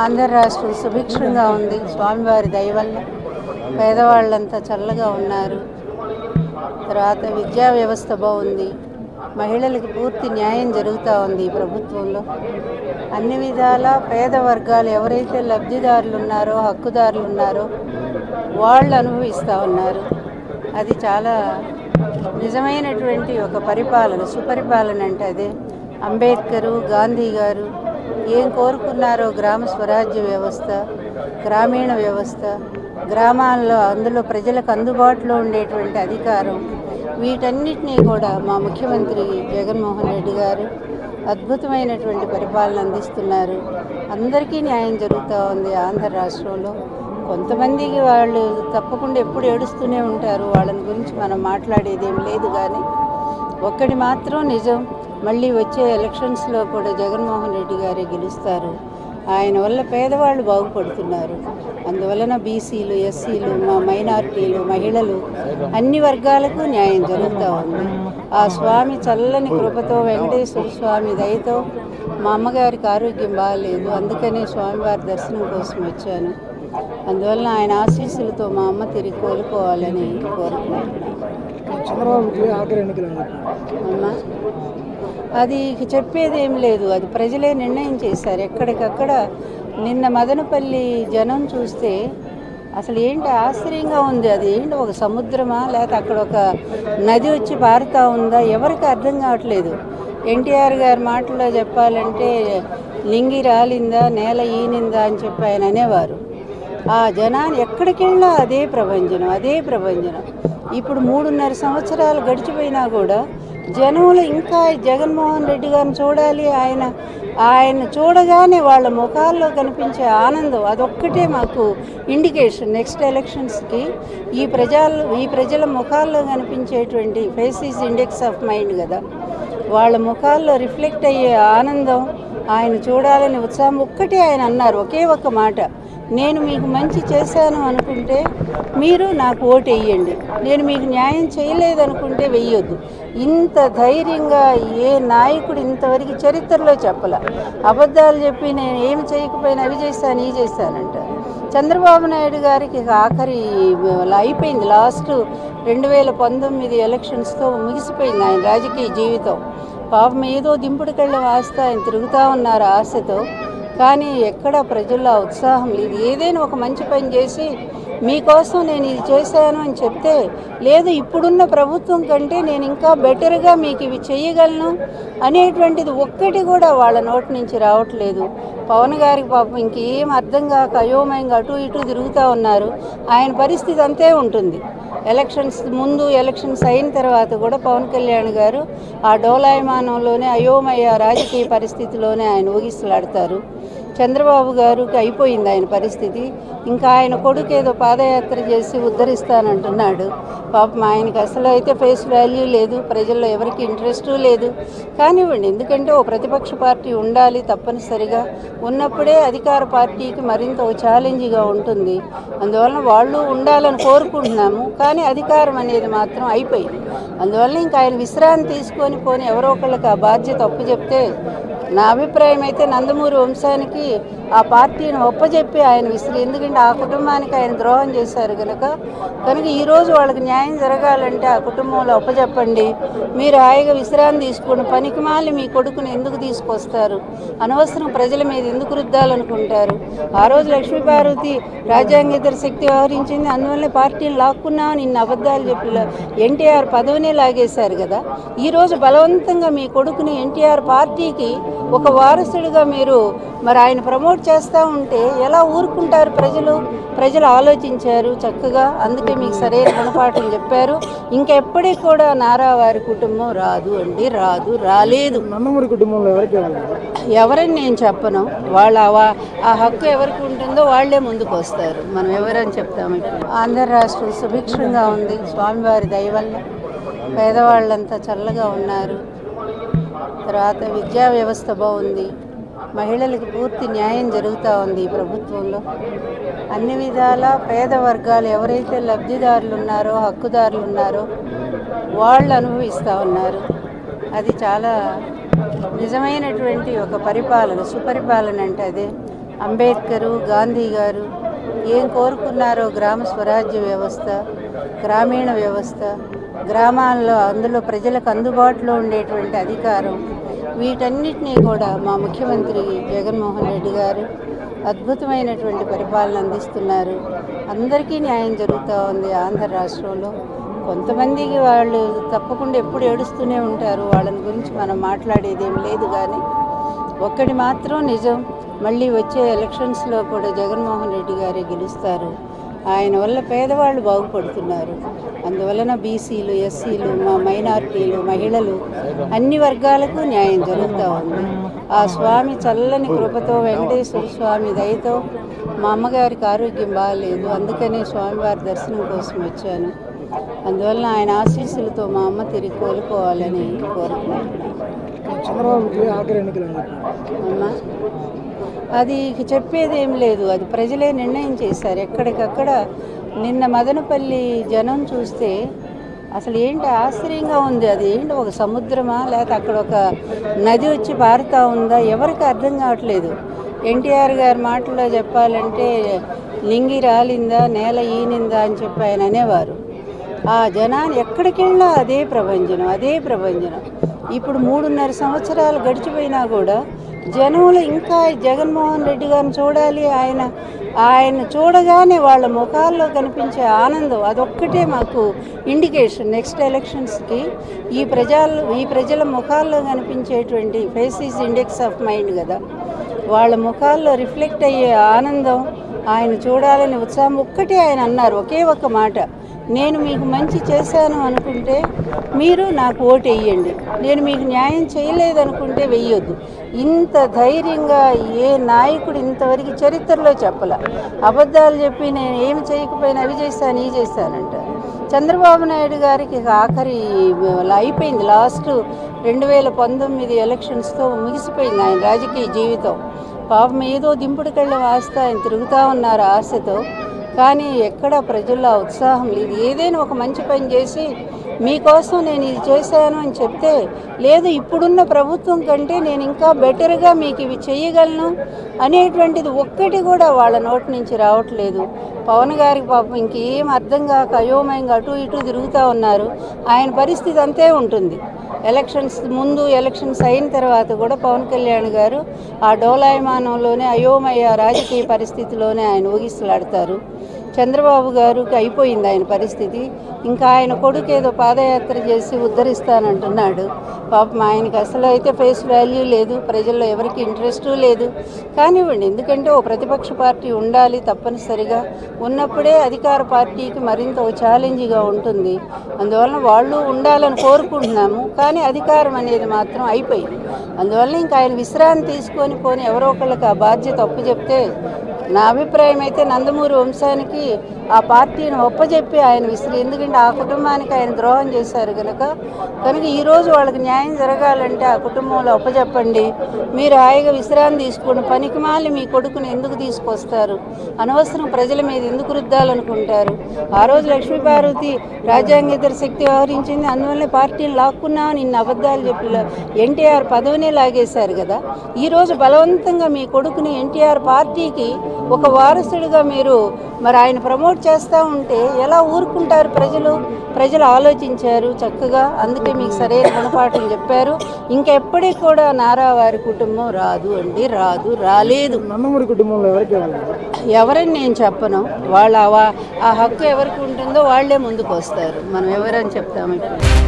ఆంధ్ర రాష్ట్రం సుభిక్షంగా ఉంది స్వామివారి దయ వల్ల పేదవాళ్ళంతా చల్లగా ఉన్నారు తర్వాత విద్యా వ్యవస్థ బాగుంది మహిళలకు పూర్తి న్యాయం జరుగుతూ ఉంది ఈ ప్రభుత్వంలో అన్ని విధాల పేద వర్గాలు ఎవరైతే లబ్ధిదారులు ఉన్నారో హక్కుదారులు ఉన్నారో వాళ్ళు అనుభవిస్తూ ఉన్నారు అది చాలా నిజమైనటువంటి ఒక పరిపాలన సుపరిపాలన అంటే అదే అంబేద్కరు గాంధీ గారు ఏం కోరుకున్నారో గ్రామ స్వరాజ్య వ్యవస్థ గ్రామీణ వ్యవస్థ గ్రామాల్లో అందులో ప్రజలకు అందుబాటులో ఉండేటువంటి అధికారం వీటన్నిటినీ కూడా మా ముఖ్యమంత్రి జగన్మోహన్ రెడ్డి గారు అద్భుతమైనటువంటి పరిపాలన అందిస్తున్నారు అందరికీ న్యాయం జరుగుతూ ఉంది ఆంధ్ర రాష్ట్రంలో కొంతమందికి వాళ్ళు తప్పకుండా ఎప్పుడు ఏడుస్తూనే ఉంటారు వాళ్ళని గురించి మనం మాట్లాడేది ఏం లేదు కానీ ఒక్కటి మాత్రం నిజం మళ్ళీ వచ్చే ఎలక్షన్స్లో కూడా జగన్మోహన్ రెడ్డి గారే గెలుస్తారు ఆయన వల్ల పేదవాళ్ళు బాగుపడుతున్నారు అందువలన బీసీలు ఎస్సీలు మా మైనారిటీలు మహిళలు అన్ని వర్గాలకు న్యాయం జరుగుతూ ఉంది ఆ స్వామి చల్లని కృపతో వెంకటేశ్వర స్వామి దయతో మా అమ్మగారికి ఆరోగ్యం బాగాలేదు అందుకనే స్వామివారి దర్శనం కోసం వచ్చాను అందువలన ఆయన ఆశీస్సులతో మా అమ్మ తిరిగి కోలుకోవాలని కోరుకుంటున్నాను చంద్రబాబుకి ఆఖరి ఎన్నికలు అని చెప్పి అమ్మా అది ఇక చెప్పేది ఏం లేదు అది ప్రజలే నిర్ణయం చేశారు ఎక్కడికక్కడ నిన్న మదనపల్లి జనం చూస్తే అసలు ఏంటి ఆశ్చర్యంగా ఉంది అది ఏంటి ఒక సముద్రమా లేకపోతే అక్కడ ఒక నది వచ్చి పారుతా ఉందా ఎవరికి అర్థం కావట్లేదు ఎన్టీఆర్ గారి మాటల్లో చెప్పాలంటే లింగి రాలిందా నేల ఈనిందా అని చెప్పి ఆయన అనేవారు ఆ జనాన్ని ఎక్కడికి వెళ్ళినా అదే ప్రభంజనం అదే ప్రభంజనం ఇప్పుడు మూడున్నర సంవత్సరాలు గడిచిపోయినా కూడా జనంలో ఇంకా జగన్మోహన్ రెడ్డి గారిని చూడాలి ఆయన ఆయన చూడగానే వాళ్ళ ముఖాల్లో కనిపించే ఆనందం అదొక్కటే మాకు ఇండికేషన్ నెక్స్ట్ ఎలక్షన్స్కి ఈ ప్రజలు ఈ ప్రజల ముఖాల్లో కనిపించేటువంటి ఫేసెస్ ఇండెక్స్ ఆఫ్ మైండ్ కదా వాళ్ళ ముఖాల్లో రిఫ్లెక్ట్ అయ్యే ఆనందం ఆయన చూడాలని ఉత్సాహం ఒక్కటే ఆయన అన్నారు ఒకే ఒక్క మాట నేను మీకు మంచి చేశాను అనుకుంటే మీరు నాకు ఓటు వేయండి నేను మీకు న్యాయం చేయలేదనుకుంటే వెయ్యొద్దు ఇంత ధైర్యంగా ఏ నాయకుడు ఇంతవరకు చరిత్రలో చెప్పల అబద్ధాలు చెప్పి నేను ఏమి చేయకపోయినా అవి చేశాను ఈ చేశానంట చంద్రబాబు నాయుడు గారికి ఇక ఆఖరి అయిపోయింది లాస్ట్ రెండు వేల పంతొమ్మిది ఎలక్షన్స్తో ముగిసిపోయింది ఆయన రాజకీయ జీవితం పాపం ఏదో దింపుడుకెళ్ళ వాస్త ఆయన తిరుగుతూ ఉన్నారు ఆశతో కానీ ఎక్కడ ప్రజల్లో ఆ ఉత్సాహం లేదు ఏదైనా ఒక మంచి పని చేసి మీకోసం నేను ఇది చేశాను అని చెప్తే లేదు ఇప్పుడున్న ప్రభుత్వం కంటే నేను ఇంకా బెటర్గా మీకు ఇవి చేయగలను అనేటువంటిది ఒక్కటి కూడా వాళ్ళ నోటి నుంచి రావట్లేదు పవన్ గారికి పాపం ఇంకేం అర్థం కాక అయోమయంగా అటు ఇటు తిరుగుతూ ఉన్నారు ఆయన పరిస్థితి అంతే ఉంటుంది ఎలక్షన్స్ ముందు ఎలక్షన్స్ అయిన తర్వాత కూడా పవన్ కళ్యాణ్ గారు ఆ డోలాయమానంలోనే అయోమయ రాజకీయ పరిస్థితిలోనే ఆయన ఊగిసలాడతారు చంద్రబాబు గారికి అయిపోయింది ఆయన పరిస్థితి ఇంకా ఆయన కొడుకు ఏదో పాదయాత్ర చేసి ఉద్ధరిస్తానంటున్నాడు పాపం ఆయనకి అసలు అయితే ఫేస్ వాల్యూ లేదు ప్రజల్లో ఎవరికి ఇంట్రెస్టు లేదు కానివ్వండి ఎందుకంటే ఓ ప్రతిపక్ష పార్టీ ఉండాలి తప్పనిసరిగా ఉన్నప్పుడే అధికార పార్టీకి మరింత ఓ ఛాలెంజ్గా ఉంటుంది అందువలన వాళ్ళు ఉండాలని కోరుకుంటున్నాము కానీ అధికారం అనేది మాత్రం అయిపోయింది అందువల్ల ఇంకా ఆయన విశ్రాంతి తీసుకొని పోని ఎవరో ఒకళ్ళకి ఆ బాధ్యత అప్పు చెప్తే నా అభిప్రాయం అయితే నందమూరి వంశానికి ఆ పార్టీని ఒప్పజెప్పి ఆయన విసిరి ఎందుకంటే ఆ కుటుంబానికి ఆయన ద్రోహం చేశారు కనుక కనుక ఈరోజు వాళ్ళకి న్యాయం జరగాలంటే ఆ కుటుంబంలో ఒప్పజెప్పండి మీరు హాయిగా విశ్రాంతి తీసుకోండి పనికి మాలి మీ కొడుకుని ఎందుకు తీసుకొస్తారు అనవసరం ప్రజల మీద ఎందుకు రుద్దాలనుకుంటారు ఆ రోజు లక్ష్మీపార్వతి రాజ్యాంగేతర శక్తి వ్యవహరించింది అందువల్ల పార్టీని లాక్కున్నామని ఇన్ని అబద్ధాలు చెప్పి ఎన్టీఆర్ పదవినే లాగేశారు కదా ఈరోజు బలవంతంగా మీ కొడుకుని ఎన్టీఆర్ పార్టీకి ఒక వారసుడిగా మీరు మరి ఆయన ప్రమోట్ చేస్తూ ఉంటే ఎలా ఊరుకుంటారు ప్రజలు ప్రజలు ఆలోచించారు చక్కగా అందుకే మీకు సరైన గుణపాఠం చెప్పారు ఇంకెప్పటికి కూడా నారా వారి కుటుంబం రాదు అండి రాదు రాలేదు నందమూరి కుటుంబంలో ఎవరికి ఇవ్వాలి ఎవరని నేను చెప్పను వాళ్ళ ఆ- ఆ హక్కు ఎవరికి ఉంటుందో వాళ్ళే ముందుకు వస్తారు మనం ఎవరని చెప్తాము ఇప్పుడు ఆంధ్ర రాష్ట్రం సుభిక్షంగా ఉంది స్వామివారి దయ వల్ల పేదవాళ్ళంతా చల్లగా ఉన్నారు తర్వాత విద్యా వ్యవస్థ బాగుంది మహిళలకు పూర్తి న్యాయం జరుగుతూ ఉంది ఈ ప్రభుత్వంలో అన్ని విధాల పేద వర్గాలు ఎవరైతే లబ్ధిదారులు ఉన్నారో హక్కుదారులు ఉన్నారో వాళ్ళు అనుభవిస్తూ ఉన్నారు అది చాలా నిజమైనటువంటి ఒక పరిపాలన సుపరిపాలన అంటే అదే అంబేద్కరు గాంధీ గారు ఏం కోరుకున్నారో గ్రామ స్వరాజ్య వ్యవస్థ గ్రామీణ వ్యవస్థ గ్రామాల్లో అందులో ప్రజలకు అందుబాటులో ఉండేటువంటి అధికారం వీటన్నిటినీ కూడా మా ముఖ్యమంత్రి జగన్మోహన్ రెడ్డి గారు అద్భుతమైనటువంటి పరిపాలన అందిస్తున్నారు అందరికీ న్యాయం జరుగుతూ ఉంది ఆంధ్ర రాష్ట్రంలో కొంతమందికి వాళ్ళు తప్పకుండా ఎప్పుడు ఏడుస్తూనే ఉంటారు వాళ్ళని గురించి మనం మాట్లాడేది ఏం లేదు కానీ ఒక్కటి మాత్రం నిజం మళ్ళీ వచ్చే ఎలక్షన్స్లో కూడా జగన్మోహన్ రెడ్డి గారే గెలుస్తారు ఆయన వల్ల పేదవాళ్ళు బాగుపడుతున్నారు అందువలన బీసీలు ఎస్సీలు మా మైనారిటీలు మహిళలు అన్ని వర్గాలకు న్యాయం జరుగుతూ ఉంది ఆ స్వామి చల్లని కృపతో వెంకటేశ్వర స్వామి దయతో మా అమ్మగారికి ఆరోగ్యం బాగాలేదు అందుకనే స్వామివారి దర్శనం కోసం వచ్చాను అందువలన ఆయన ఆశీస్సులతో మా అమ్మ తిరిగి కోలుకోవాలని కోరుకుంటున్నాను చంద్రబాబుకి ఆఖరి ఎన్నికలు అని చెప్పారు అమ్మా అది ఇక చెప్పేది ఏం లేదు అది ప్రజలే నిర్ణయం చేశారు ఎక్కడికక్కడ నిన్న మదనపల్లి జనం చూస్తే అసలు ఏంటి ఆశ్చర్యంగా ఉంది అది ఏంటి ఒక సముద్రమా లేకపోతే అక్కడ ఒక నది వచ్చి పారుతా ఉందా ఎవరికి అర్థం కావట్లేదు ఎన్టీఆర్ గారి మాటల్లో చెప్పాలంటే లింగి రాలిందా నేల ఈనిందా అని చెప్పి ఆయన అనేవారు ఆ జనాన్ని ఎక్కడికి వెళ్ళినా అదే ప్రభంజనం అదే ప్రభంజనం ఇప్పుడు మూడున్నర సంవత్సరాలు గడిచిపోయినా కూడా జనంలో ఇంకా జగన్మోహన్ రెడ్డి గారిని చూడాలి ఆయన ఆయన చూడగానే వాళ్ళ ముఖాల్లో కనిపించే ఆనందం అదొక్కటే మాకు ఇండికేషన్ నెక్స్ట్ ఎలక్షన్స్కి ఈ ప్రజలు ఈ ప్రజల ముఖాల్లో కనిపించేటువంటి ఫేసెస్ ఇండెక్స్ ఆఫ్ మైండ్ కదా వాళ్ళ ముఖాల్లో రిఫ్లెక్ట్ అయ్యే ఆనందం ఆయన చూడాలని ఉత్సాహం ఒక్కటే ఆయన అన్నారు ఒకే ఒక్క మాట నేను మీకు మంచి చేశాను అనుకుంటే మీరు నాకు ఓటు వేయండి నేను మీకు న్యాయం చేయలేదనుకుంటే వెయ్యొద్దు ఇంత ధైర్యంగా ఏ నాయకుడు ఇంతవరకు చరిత్రలో చెప్పల అబద్ధాలు చెప్పి నేను ఏమి చేయకపోయినా అవి చేస్తాను ఈ చేస్తానంటారు చంద్రబాబు నాయుడు గారికి ఇక ఆఖరి అయిపోయింది లాస్ట్ రెండు వేల పంతొమ్మిది ఎలక్షన్స్తో ముగిసిపోయింది ఆయన రాజకీయ జీవితం పాపం ఏదో దింపుడుకెళ్ళ వాస్తా ఆయన తిరుగుతూ ఉన్నారు ఆశతో కానీ ఎక్కడ ప్రజల్లో ఆ ఉత్సాహం లేదు ఏదైనా ఒక మంచి పని చేసి మీకోసం నేను ఇది చేశాను అని చెప్తే లేదు ఇప్పుడున్న ప్రభుత్వం కంటే నేను ఇంకా బెటర్గా మీకు ఇవి చేయగలను అనేటువంటిది ఒక్కటి కూడా వాళ్ళ నోటి నుంచి రావట్లేదు పవన్ గారికి పాపం ఇంకేం అర్థం కాక అయోమయంగా అటు ఇటు తిరుగుతూ ఉన్నారు ఆయన పరిస్థితి అంతే ఉంటుంది ఎలక్షన్స్ ముందు ఎలక్షన్స్ అయిన తర్వాత కూడా పవన్ కళ్యాణ్ గారు ఆ డోలాయమానంలోనే అయోమయ రాజకీయ పరిస్థితిలోనే ఆయన ఊగిసలాడతారు చంద్రబాబు గారికి అయిపోయింది ఆయన పరిస్థితి ఇంకా ఆయన కొడుకు ఏదో పాదయాత్ర చేసి ఉద్ధరిస్తానంటున్నాడు పాపం ఆయనకి అసలు అయితే ఫేస్ వాల్యూ లేదు ప్రజల్లో ఎవరికి ఇంట్రెస్ట్ లేదు కానివ్వండి ఎందుకంటే ఓ ప్రతిపక్ష పార్టీ ఉండాలి తప్పనిసరిగా ఉన్నప్పుడే అధికార పార్టీకి మరింత ఓ ఛాలెంజ్గా ఉంటుంది అందువలన వాళ్ళు ఉండాలని కోరుకుంటున్నాము కానీ అధికారం అనేది మాత్రం అయిపోయింది అందువల్ల ఇంకా ఆయన విశ్రాంతి తీసుకొని పోని ఎవరో ఒకళ్ళకి ఆ బాధ్యత అప్పు చెప్తే నా అభిప్రాయం అయితే నందమూరి వంశానికి ఆ పార్టీని ఒప్పజెప్పి ఆయన విసిరి ఎందుకంటే ఆ కుటుంబానికి ఆయన ద్రోహం చేశారు కనుక కనుక ఈరోజు వాళ్ళకి న్యాయం జరగాలంటే ఆ కుటుంబంలో ఒప్పజెప్పండి మీరు హాయిగా విశ్రాంతి తీసుకోండి పనికి మాలి మీ కొడుకుని ఎందుకు తీసుకొస్తారు అనవసరం ప్రజల మీద ఎందుకు రుద్దాలనుకుంటారు ఆ రోజు లక్ష్మీపార్వతి రాజ్యాంగేతర శక్తి వ్యవహరించింది అందువల్ల పార్టీని లాక్కున్నామని ఇన్ని అబద్ధాలు చెప్పి ఎన్టీఆర్ పదవినే లాగేశారు కదా ఈరోజు బలవంతంగా మీ కొడుకుని ఎన్టీఆర్ పార్టీకి ఒక వారసుడిగా మీరు మరి ఆయన ప్రమోట్ చేస్తూ ఉంటే ఎలా ఊరుకుంటారు ప్రజలు ప్రజలు ఆలోచించారు చక్కగా అందుకే మీకు సరైన గుణపాఠం చెప్పారు ఇంకెప్పటికి కూడా నారా వారి కుటుంబం రాదు అండి రాదు రాలేదు నందమూరి కుటుంబంలో ఎవరికి ఇవ్వాలి ఎవరని నేను చెప్పను వాళ్ళ ఆ- ఆ హక్కు ఎవరికి ఉంటుందో వాళ్ళే ముందుకు వస్తారు మనం ఎవరని చెప్తాము ఇప్పుడు